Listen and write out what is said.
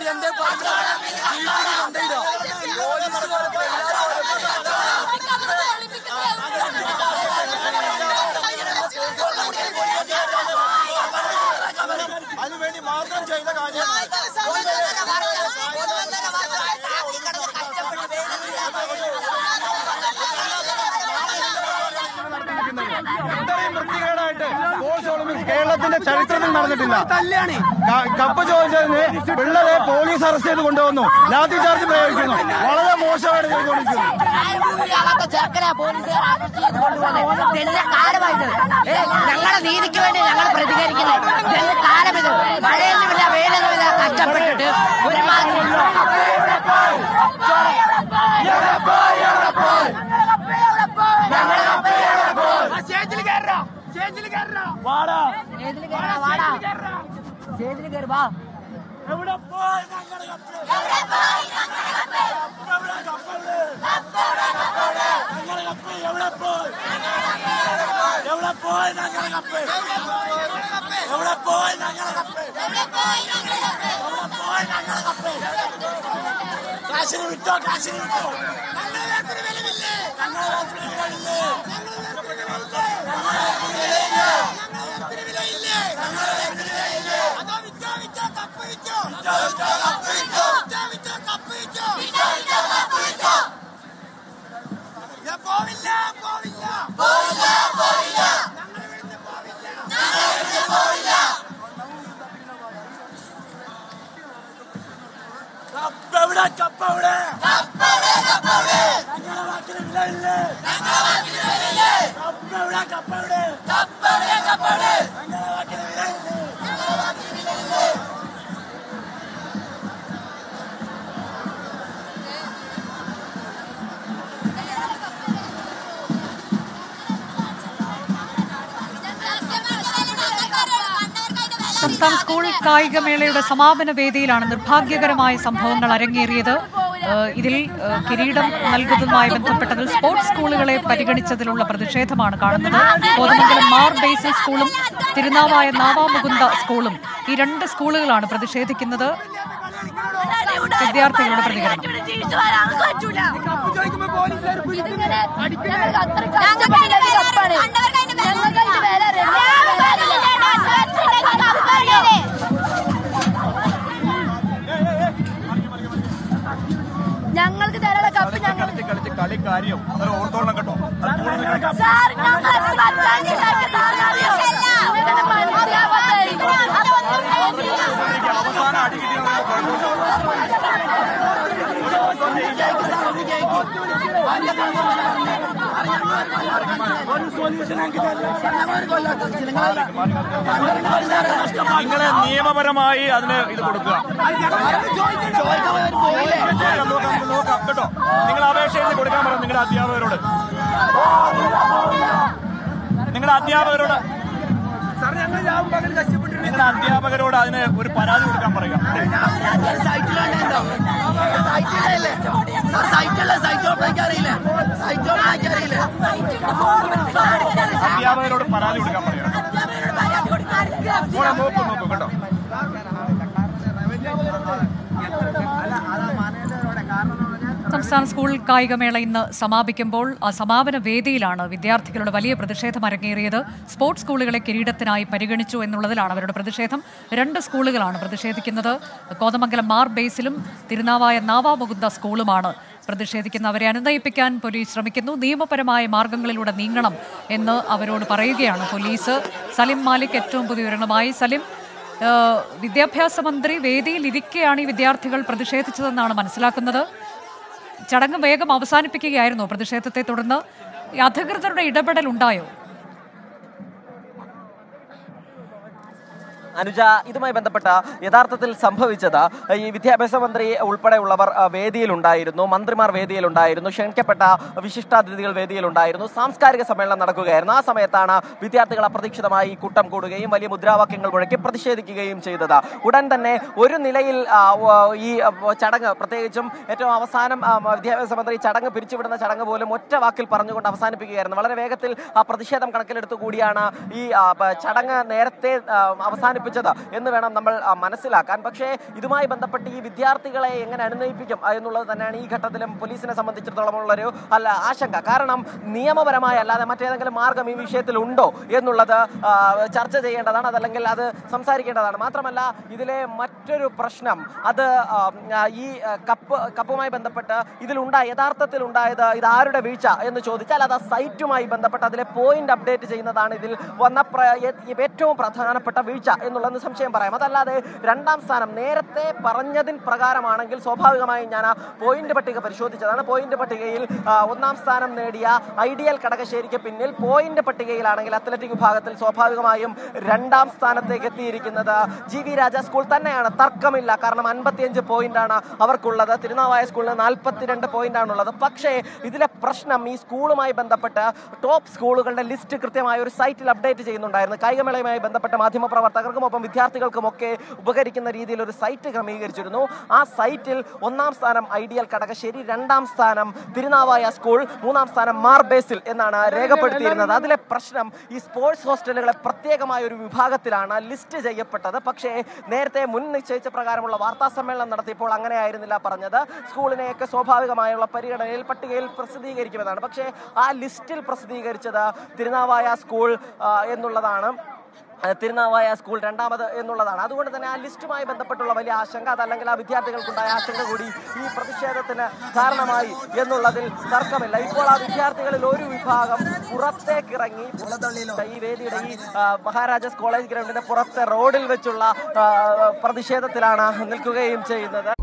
പരിപാടി എന്തേ പറഞ്ഞോ വീട്ടിൽ കൊണ്ടുപോയിരോ പോലീസുകാരൊക്കെ അതിനുവേണ്ടി മാത്രം ചെയ്ത കാര്യമാണ് ഇത്രയും വൃത്തികേടായിട്ട് സ്പോർട്സ് ഒളിമ്പിക്സ് കേരളത്തിന്റെ ചരിത്രത്തിൽ നടന്നിട്ടില്ല ക- കപ്പ് ചോദിച്ചതിന് പിള്ളേരെ പോലീസ് അറസ്റ്റ് ചെയ്ത് കൊണ്ടുവന്നു ലാത്തി ചാർജ് പ്രയോഗിക്കുന്നു വളരെ മോശമായിട്ട് ചെയ്തുകൊണ്ടിരിക്കുന്നു ചെറുക്കനെ പോലീസുകാർ അറസ്റ്റ് ചെയ്ത് കൊണ്ടുപോകുന്നത് ഇതെല്ലാം കാലമായിട്ട് ഏ ഞങ്ങളുടെ നീതിക്ക് വേണ്ടി ഞങ്ങൾ പ്രതികരിക്കുന്നത് ഇതെല്ലാം കാലം ഇത് മഴയൊന്നുമില്ല വെയിലൊന്നുമില്ല കഷ്ടപ്പെട്ടിട്ട് ഒരുമാതിരി സ്റ്റേജിൽ കയറാ വാടാ സ്റ്റേജിൽ കയറി വാ കാശിന് വിട്ടോ കാശിന് വിട്ടോ ഞങ്ങളെ നേരത്തിന് വിലവില്ലേ ഞങ്ങളെ നേരത്തിന് വിലവില്ലേ അതോ വിറ്റോ വിറ്റോ കപ്പ് വിറ്റോ വിറ്റോ വിറ്റോ കപ്പ് വിറ്റോ ഞാൻ പോവില്ല പോവില്ല പോവില്ല പോവില്ല ഞങ്ങൾ ഇവിടുന്ന് പോവില്ല ഞങ്ങൾ ഇവിടുന്ന് പോവില്ല കപ്പ് എവിടെ കപ്പ് എവിടെ ഞങ്ങളുടെ വാക്കിന് വിലയില്ലേ കപ്പ് എവിടെ കപ്പ് എവിടെ ഞങ്ങളുടെ വാക്കിന് വിലയില്ലേ സംസ്ഥാന സ്കൂൾ കായികമേളയുടെ സമാപന വേദിയിലാണ് നിർഭാഗ്യകരമായ സംഭവങ്ങൾ അരങ്ങേറിയത് ഏഹ് ഇതിൽ ഏഹ് കിരീടം നൽകുന്നതുമായി ബന്ധപ്പെട്ടതിൽ സ്പോർട്സ് സ്കൂളുകളെ പരിഗണിച്ചതിലുള്ള പ്രതിഷേധമാണ് കാണുന്നത് കോതമംഗലം മാർ ബേസിൽ സ്കൂളും തിരുനാവായ നാവാമുകുന്ദ സ്കൂളും ഈ രണ്ട് സ്കൂളുകളാണ് പ്രതിഷേധിക്കുന്നത് വിദ്യാർത്ഥികളുടെ പ്രതികരണം ഞങ്ങൾക്ക് തരാനുള്ള കപ്പ് ഞങ്ങൾ കളിച്ച് കളിച്ച് കളി കാര്യം അത് ഓർത്തോളം കേട്ടോ അത് കൂടുതൽ കളി- സാർ ഞങ്ങൾക്ക് പത്താം എനിക്ക് അവസാനം അടി കിട്ടിയ നിങ്ങളെ നിയമപരമായി അതിന് ഇത് കൊടുക്കുക നോക്കാം, നോക്കാം, നോക്കാം കേട്ടോ നിങ്ങൾ അപേക്ഷ എഴുതി കൊടുക്കാൻ പറയാം നിങ്ങളുടെ അധ്യാപകരോട് നിങ്ങളുടെ അധ്യാപകരോട് നിങ്ങളുടെ അധ്യാപകരോട് അതിന് ഒരു പരാതി കൊടുക്കാൻ പറയുക അധ്യാപകരോട് പരാതി കൊടുക്കാൻ പറയാം മോളെ നോക്കൂ നോക്കൂ കേട്ടോ സംസ്ഥാന സ്കൂൾ കായികമേള ഇന്ന് സമാപിക്കുമ്പോൾ ആ സമാപന വേദിയിലാണ് വിദ്യാർത്ഥികളുടെ വലിയ പ്രതിഷേധം അരങ്ങേറിയത് സ്പോർട്സ് സ്കൂളുകളെ കിരീടത്തിനായി പരിഗണിച്ചു എന്നുള്ളതിലാണ് അവരുടെ പ്രതിഷേധം രണ്ട് സ്കൂളുകളാണ് പ്രതിഷേധിക്കുന്നത് കോതമംഗലം മാർ ബേസിലും തിരുനാവായ നാവാമുകുന്ദ സ്കൂളുമാണ് പ്രതിഷേധിക്കുന്ന അവരെ അനുനയിപ്പിക്കാൻ പോലീസ് ശ്രമിക്കുന്നു നിയമപരമായ മാർഗങ്ങളിലൂടെ നീങ്ങണം എന്ന് അവരോട് പറയുകയാണ് പോലീസ് സലിം മാലിക് ഏറ്റവും പുതിയ വിവരങ്ങളുമായി സലിം ഏഹ്, വിദ്യാഭ്യാസ മന്ത്രി വേദിയിൽ ഇരിക്കെയാണ് ഈ വിദ്യാർത്ഥികൾ പ്രതിഷേധിച്ചതെന്നാണ് മനസ്സിലാക്കുന്നത് ചടങ്ങ് വേഗം അവസാനിപ്പിക്കുകയായിരുന്നു പ്രതിഷേധത്തെ തുടർന്ന് ഈ അധികൃതരുടെ ഇടപെടൽ ഉണ്ടായോ അനുജ ഇതുമായി ബന്ധപ്പെട്ട യഥാർത്ഥത്തിൽ സംഭവിച്ചത് ഈ വിദ്യാഭ്യാസ മന്ത്രി ഉൾപ്പെടെയുള്ളവർ ആ, വേദിയിലുണ്ടായിരുന്നു മന്ത്രിമാർ വേദിയിലുണ്ടായിരുന്നു ക്ഷണിക്കപ്പെട്ട വിശിഷ്ടാതിഥികൾ വേദിയിലുണ്ടായിരുന്നു സാംസ്കാരിക സമ്മേളനം നടക്കുകയായിരുന്നു ആ സമയത്താണ് വിദ്യാർത്ഥികൾ അപ്രതീക്ഷിതമായി കൂട്ടം കൂടുകയും വലിയ മുദ്രാവാക്യങ്ങൾ മുഴക്കി പ്രതിഷേധിക്കുകയും ചെയ്തത് ഉടൻ തന്നെ ഒരു നിലയിൽ ആ, വ- ഈ ആ, ചടങ്ങ് പ്രത്യേകിച്ചും ഏറ്റവും അവസാനം ആ, വിദ്യാഭ്യാസ മന്ത്രി ചടങ്ങ് പിരിച്ചുവിടുന്ന ചടങ്ങ് പോലും ഒറ്റ വാക്കിൽ പറഞ്ഞുകൊണ്ട് അവസാനിപ്പിക്കുകയായിരുന്നു വളരെ വേഗത്തിൽ ആ പ്രതിഷേധം കണക്കിലെടുത്തു കൂടിയാണ് ഈ ആ, പ- ചടങ്ങ് നേരത്തെ ആ, അവസാനിപ്പിച്ചു സംഘടിപ്പിച്ചത് എന്ന് വേണം നമ്മൾ ആ, മനസ്സിലാക്കാൻ പക്ഷേ ഇതുമായി ബന്ധപ്പെട്ട് ഈ വിദ്യാർത്ഥികളെ എങ്ങനെ അനുനയിപ്പിക്കും ആ, എന്നുള്ളത് തന്നെയാണ് ഈ ഘട്ടത്തിലും പോലീസിനെ സംബന്ധിച്ചിടത്തോളം ഉള്ളൊരു അല്ല ആശങ്ക കാരണം നിയമപരമായി അല്ലാതെ മറ്റേതെങ്കിലും മാർഗം ഈ വിഷയത്തിൽ ഉണ്ടോ എന്നുള്ളത് ആ, ചർച്ച ചെയ്യേണ്ടതാണ് അതല്ലെങ്കിൽ അത് സംസാരിക്കേണ്ടതാണ് മാത്രമല്ല ഇതിലെ മറ്റൊരു പ്രശ്നം അത് ആ, ഈ ആ, കപ്പ് കപ്പുമായി ബന്ധപ്പെട്ട് ഇതിലുണ്ടായ യഥാർത്ഥത്തിൽ ഉണ്ടായത് ഇത് ആരുടെ വീഴ്ച എന്ന് ചോദിച്ചാൽ അത് ആ സൈറ്റുമായി ബന്ധപ്പെട്ട് അതിലെ പോയിന്റ് അപ്ഡേറ്റ് ചെയ്യുന്നതാണ് ഇതിൽ വന്ന പ്ര- ഏ- ഏറ്റവും പ്രധാനപ്പെട്ട വീഴ്ച എന്നുള്ളത് സംശയം പറയാം അതല്ലാതെ രണ്ടാം സ്ഥാനം നേരത്തെ പറഞ്ഞതിൻ പ്രകാരമാണെങ്കിൽ സ്വാഭാവികമായും ഞാൻ ആ പോയിന്റ് പട്ടിക പരിശോധിച്ചതാണ് പോയിന്റ് പട്ടികയിൽ ആ, ഒന്നാം സ്ഥാനം നേടിയ ഐഡിയൽ കടകശ്ശേരിക്ക് പിന്നിൽ പോയിന്റ് പട്ടികയിലാണെങ്കിൽ അത്ലറ്റിക് വിഭാഗത്തിൽ സ്വാഭാവികമായും രണ്ടാം സ്ഥാനത്തേക്ക് എത്തിയിരിക്കുന്നത് ജി വി രാജ സ്കൂൾ തന്നെയാണ് തർക്കമില്ല കാരണം അൻപത്തിയഞ്ച് പോയിന്റ് ആണ് അവർക്കുള്ളത് തിരുനാവായ സ്കൂളിന് നാൽപ്പത്തിരണ്ട് പോയിന്റ് ആണുള്ളത് പക്ഷേ ഇതിലെ പ്രശ്നം ഈ സ്കൂളുമായി ബന്ധപ്പെട്ട് ടോപ്പ് സ്കൂളുകളുടെ ലിസ്റ്റ് കൃത്യമായ ഒരു സൈറ്റിൽ അപ്ഡേറ്റ് ചെയ്യുന്നുണ്ടായിരുന്നു കായികമേളയുമായി ബന്ധപ്പെട്ട മാധ്യമപ്രവർത്തകർക്കും ഒപ്പം വിദ്യാർത്ഥികൾക്കും ഒക്കെ ഉപകരിക്കുന്ന രീതിയിൽ ഒരു സൈറ്റ് ക്രമീകരിച്ചിരുന്നു ആ സൈറ്റിൽ ഒന്നാം സ്ഥാനം ഐഡിയൽ കടകശ്ശേരി രണ്ടാം സ്ഥാനം തിരുനാവായ സ്കൂൾ മൂന്നാം സ്ഥാനം മാർബേസിൽ എന്നാണ് രേഖപ്പെടുത്തിയിരുന്നത് അതിലെ പ്രശ്നം ഈ സ്പോർട്സ് ഹോസ്റ്റലുകളെ പ്രത്യേകമായ ഒരു വിഭാഗത്തിലാണ് ലിസ്റ്റ് ചെയ്യപ്പെട്ടത് പക്ഷേ നേരത്തെ മുൻ നിശ്ചയിച്ച പ്രകാരമുള്ള വാർത്താ സമ്മേളനം നടത്തിയപ്പോൾ അങ്ങനെ ആയിരുന്നില്ല പറഞ്ഞത് സ്കൂളിനെയൊക്കെ സ്വാഭാവികമായുള്ള പരിഗണനയിൽ പട്ടികയിൽ പ്രസിദ്ധീകരിക്കുമെന്നാണ് പക്ഷേ ആ ലിസ്റ്റിൽ പ്രസിദ്ധീകരിച്ചത് തിരുനാവായ സ്കൂൾ ആ, എന്നുള്ളതാണ് ആ, തിരുനാവായ സ്കൂൾ രണ്ടാമത് എന്നുള്ളതാണ് അതുകൊണ്ട് തന്നെ ആ ലിസ്റ്റുമായി ബന്ധപ്പെട്ടുള്ള വലിയ ആശങ്ക അതല്ലെങ്കിൽ ആ വിദ്യാർത്ഥികൾക്കുണ്ടായ ആശങ്ക കൂടി ഈ പ്രതിഷേധത്തിന് കാരണമായി എന്നുള്ളതിൽ തർക്കമില്ല ഇപ്പോൾ ആ വിദ്യാർത്ഥികളിൽ ഒരു വിഭാഗം പുറത്തേക്കിറങ്ങി ഈ വേദിയുടെ ഈ ആ, മഹാരാജാസ് കോളേജ് ഗ്രൗണ്ടിന്റെ പുറത്തെ റോഡിൽ വെച്ചുള്ള ആ, പ്രതിഷേധത്തിലാണ് നിൽക്കുകയും ചെയ്യുന്നത്